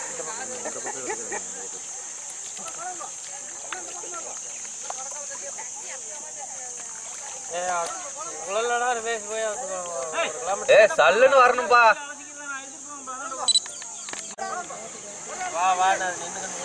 ஏ சல்லுன்னு வரணும்பா வா வா நான் நின்னுக்கணும்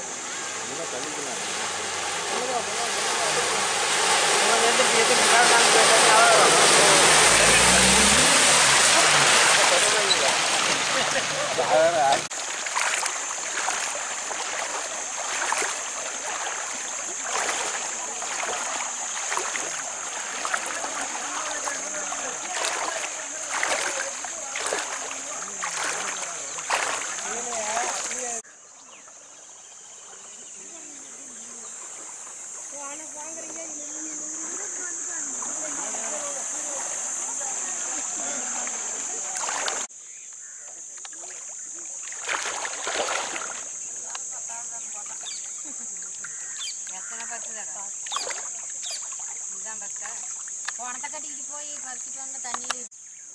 எத்தனை பத்து தடவை இதுதான் பத்தா போனத்தை கட்டிக்கிட்டு போய் பறிச்சுட்டு வந்த தண்ணியில்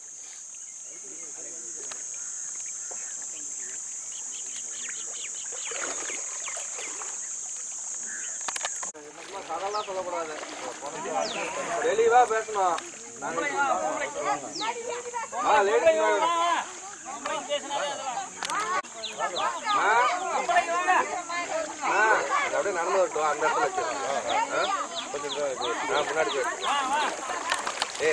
கதெல்லாம் சொல்லக்கூடாது தெளிவா பேசணும் ஆ லேடிஸ் ஆ ஆ அது அப்படியே நடந்து வரட்டும் அந்த இடத்துல வச்சிருக்கோம் ஆ கொஞ்சம் தூரம் இது. ஆ முன்னாடி போயிரு ஏ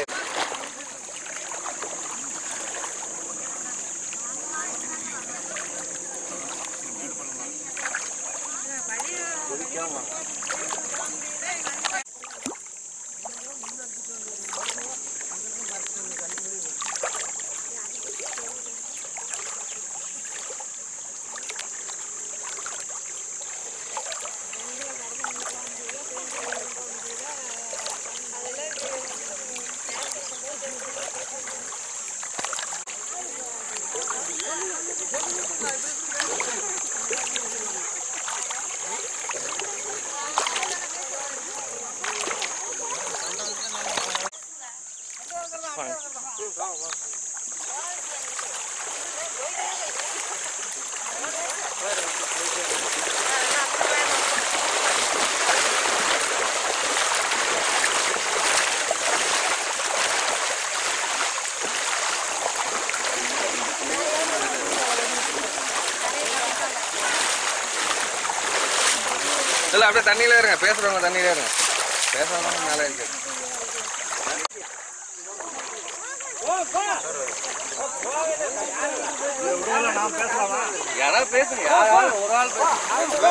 இல்ல அப்படியே தண்ணியில இருங்க பேசுறவங்க தண்ணியில இருங்க பேசுறவங்க மேல இருக்கு யாராவது பேசுங்க யாராவது ஒரு ஆள் பேசுங்க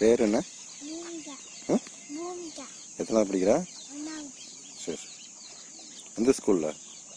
பேர் என்ன மூமிகா ஆ? மூமிகா எத்தனாவது படிக்கிறா ஒன்றாவது சரி எந்த ஸ்கூலில்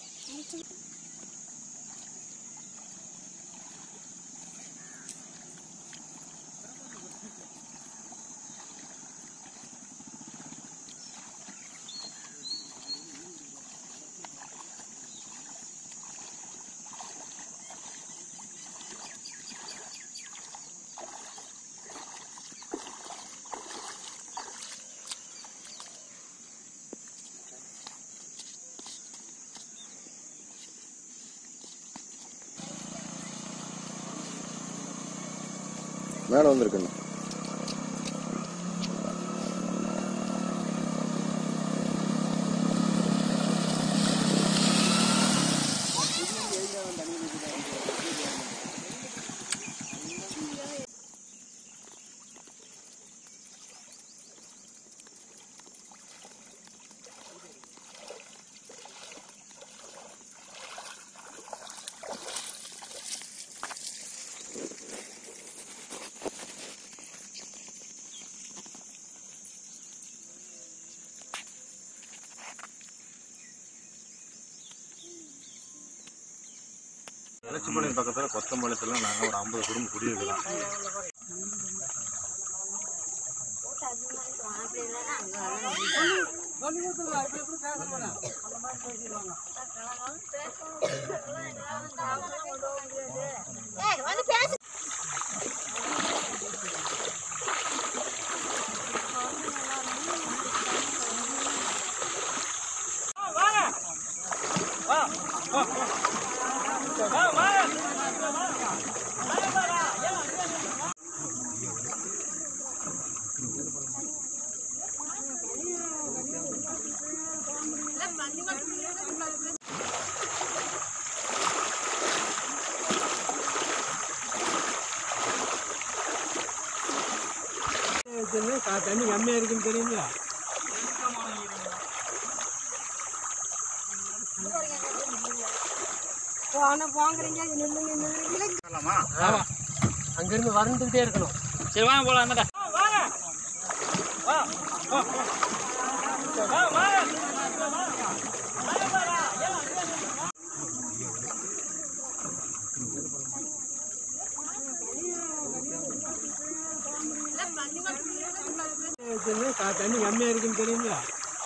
மேலே வந்திருக்குண்ணா எலச்சிப்பாளையம் பக்கத்தில் கொத்தம்பாளையத்தில் நாங்கள் ஒரு ஐம்பது குடும்பம் குடியிருக்கிறோம் தண்ணி கம்மியாக இருக்குன்னு தெரியுங்களா அங்கேருந்து வந்துக்கிட்டே இருக்கணும் சரி வாங்க போலாம் அந்தாண்டா தண்ணி கம்மியாக இருக்குன்னு தெரியுங்களா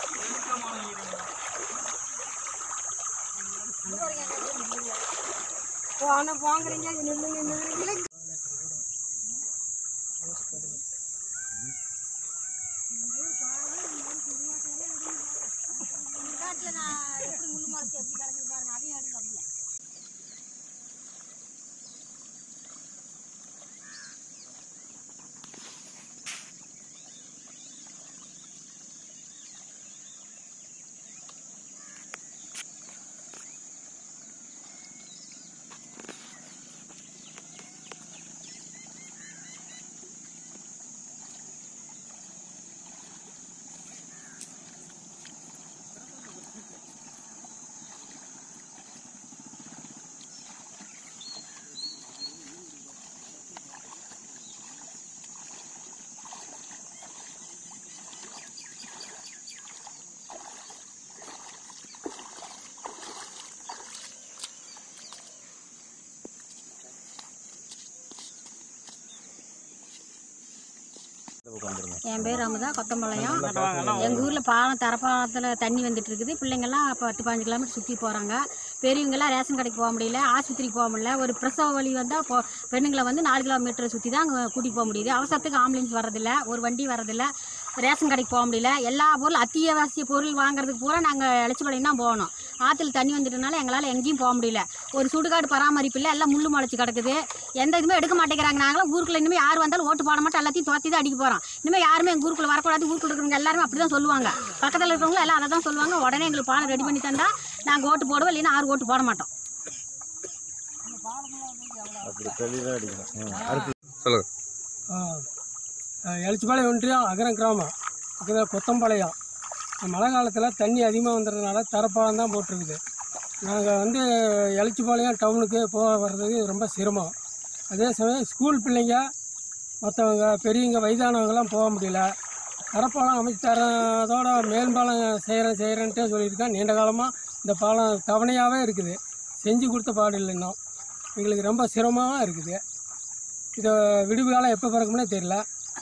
என் பேர் அமுதா கொத்தம்பாளையம் எங்கள் ஊரில் பாலம் தரப்பாலத்தில் தண்ணி வந்துட்டு இருக்குது பிள்ளைங்கள்லாம் பத்து பதினஞ்சு கிலோமீட்டர் சுற்றி போகிறாங்க பெரியவங்கெல்லாம் ரேஷன் கடைக்கு போக முடியல ஆஸ்பத்திரிக்கு போக முடியல ஒரு பிரசவ வலி வந்தால் போ பெண்ணுங்களை வந்து நாலு கிலோமீட்டர் சுற்றி தான் அங்கே கூட்டிகிட்டு போக முடியுது அவசரத்துக்கு ஆம்புலன்ஸ் வரதில்ல ஒரு வண்டி வரதில்ல ரேஷன் கடைக்கு போக முடியல எல்லா பொருள் அத்தியாவசிய பொருள் வாங்குறதுக்கு பூரா நாங்கள் இளச்சிப்பாளையம் தான் போகணும் ஆற்றுல தண்ணி வந்துட்டனால எங்களால் எங்கேயும் போக முடியல ஒரு சுடுகாடு பராமரிப்பு இல்லை எல்லாம் முள்ளு முளைச்சி கிடக்குது எந்த இதுவுமே எடுக்க மாட்டேங்கிறாங்க நாங்களும் ஊருக்குள்ள இனிமேல் யார் வந்தாலும் ஓட்டு போட மாட்டோம் எல்லாத்தையும் தோத்தி தான் அடிக்க போகிறோம் இனிமேல் யாருமே எங்கள் ஊருக்குள்ள வரக்கூடாது ஊருக்குள்ள இருக்கிறவங்க எல்லாருமே அப்படி தான் சொல்லுவாங்க பக்கத்தில் இருக்கிறவங்க எல்லாம் அதை தான் சொல்லுவாங்க உடனே எங்களுக்கு பாலம் ரெடி பண்ணி தந்தா நாங்கள் ஓட்டு போடுவோம் இல்லைன்னா யாரும் ஓட்டு போட மாட்டோம் அப்படி தெளிவாக அடிக்கணும் அடுத்து சொல்லுங்க எலச்சிப்பாளையம் ஒன்றியம் அகரம் கிராமம் பக்கத்தில் கொத்தம்பாளையம் மழை காலத்தில் தண்ணி அதிகமாக வந்துடுறதுனால தரப்பாலம் தான் போட்டிருக்குது நாங்கள் வந்து எலச்சிப்பாளையம் டவுனுக்கு போக வர்றதுக்கு ரொம்ப சிரமம் அதே சமயம் ஸ்கூல் பிள்ளைங்க மற்றவங்க பெரியவங்க வயதானவங்கலாம் போக முடியல தரப்பாலம் அமைச்சு தரதோட மேம்பாலம் செய்கிறேன் செய்கிறேன்ட்டே சொல்லியிருக்கேன் நீண்ட காலமாக இந்த பாலம் தவணையாகவே இருக்குது செஞ்சு கொடுத்த பாடு இல்லை இன்னும் எங்களுக்கு ரொம்ப சிரமமாக இருக்குது இதை விடுவு காலம் எப்போ பிறக்கும்னே தெரியல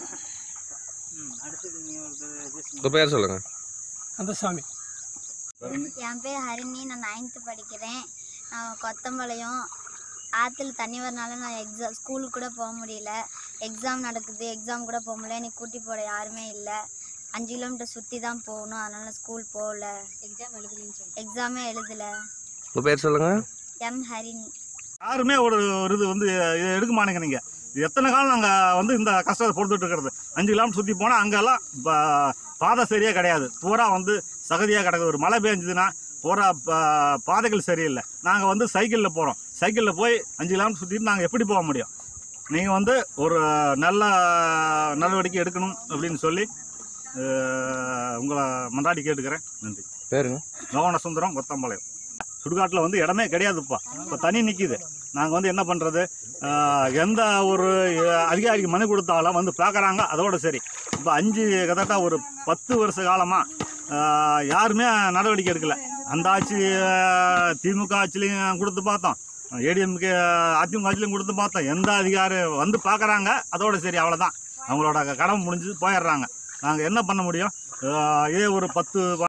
உங்கள் பேர் சொல்லுங்கள் அந்த சாமி என் பேர் ஹரிணி நான் நைன்த்து படிக்கிறேன் நான் கொத்தம்பாளையம் ஆற்றுல தண்ணி வரனால நான் எக்ஸாம் ஸ்கூலுக்கு கூட போக முடியல எக்ஸாம் நடக்குது எக்ஸாம் கூட போக முடியல எனக்கு கூட்டி போட யாருமே இல்லை அஞ்சு கிலோமீட்டர் சுற்றி தான் போகணும் அதனால ஸ்கூல் போகல எக்ஸாம் எழுதுலன்னு சொல்லி எக்ஸாமே எழுதலை உங்கள் பேர் சொல்லுங்கள் எம் ஹரிணி யாருமே ஒரு ஒரு இது வந்து இதை எடுக்க மாட்டேங்கிறீங்க இது எத்தனை காலம் நாங்கள் வந்து இந்த கஷ்டத்தை பொறுத்துட்டு இருக்கிறது அஞ்சு கிலோமீட்டர் சுற்றி போனால் அங்கெல்லாம் பா- பாதை சரியாக கிடையாது பூரா வந்து சகதியாக கிடக்குது ஒரு மழை பெஞ்சதுன்னா பூரா பா- பாதைகள் சரியில்லை நாங்கள் வந்து சைக்கிளில் போகிறோம் சைக்கிளில் போய் அஞ்சு கிலோமீட்டர் சுற்றிட்டு நாங்கள் எப்படி போக முடியும் நீங்கள் வந்து ஒரு நல்ல நடவடிக்கை எடுக்கணும் அப்படின்னு சொல்லி அஹ், உங்களை மன்றாடி கேட்டுக்கிறேன் நன்றி பேருங்க மோகன சுந்தரம் கொத்தம்பாளையம் சுடுகாட்டில் வந்து இடமே கிடையாதுப்பா இப்போ தனி நிற்கிது நாங்கள் வந்து என்ன பண்ணுறது எந்த ஒரு அஹ், அதிகாரிக்கு மனு கொடுத்தாலும் வந்து பார்க்குறாங்க அதோட சரி இப்போ அஞ்சு கிட்டத்தட்ட ஒரு பத்து வருஷ காலமாக யாருமே நடவடிக்கை எடுக்கல அந்த ஆட்சி அஹ், திமுக ஆட்சிலையும் கொடுத்து பார்த்தோம் ஏடிஎம்கே அதிமுக ஆட்சிலையும் கொடுத்து பார்த்தோம் எந்த அதிகாரி வந்து பார்க்குறாங்க அதோட சரி அவ்வளோதான் அவங்களோட கடமை முடிஞ்சு போயிடுறாங்க நாங்கள் என்ன பண்ண முடியும் அஹ், இதே ஒரு பத்து